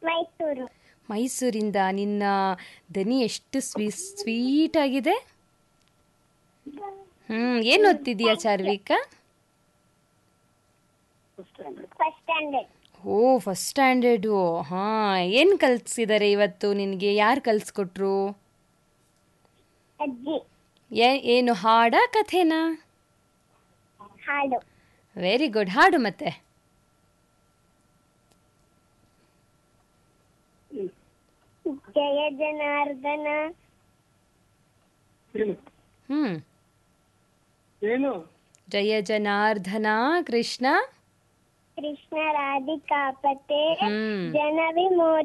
ಮೈಸೂರು ಮೈಸೂರಿಂದ ನಿನ್ನ ದನಿ ಎಷ್ಟು ಸ್ವೀ ಸ್ವೀಟ್ ಆಗಿದೆ ಹ್ಮ್ ಏನು ಓದ್ತಿದೀಯಾ ಚಾರ್ವಿಕಾ ಫಸ್ಟ್ ಸ್ಟ್ಯಾಂಡರ್ಡ್ ಓ ಫಸ್ಟ್ ಸ್ಟ್ಯಾಂಡರ್ಡು ಹಾಂ ಏನು ಕಲಿಸಿದ್ದಾರೆ ಇವತ್ತು ನಿನಗೆ ಯಾರು ಕಲಿಸ್ಕೊಟ್ರು ಅಜ್ಜಿ ಏ ಏನು ಹಾಡಾ ಕಥೆನಾ ಹಾಡು ವೆರಿ ಗುಡ್ ಹಾಡು ಮತ್ತೆ ಜಯ ಜನಾರ್ದನ ಏನು ಹ್ಮ್ ಏನು ಜಯ ಜನಾರ್ದನ ಕೃಷ್ಣ ಕೃಷ್ಣ ರಾಧಿಕಾಪತೆ ಹ್ಮ್ ಜನ ವಿಮೋಚ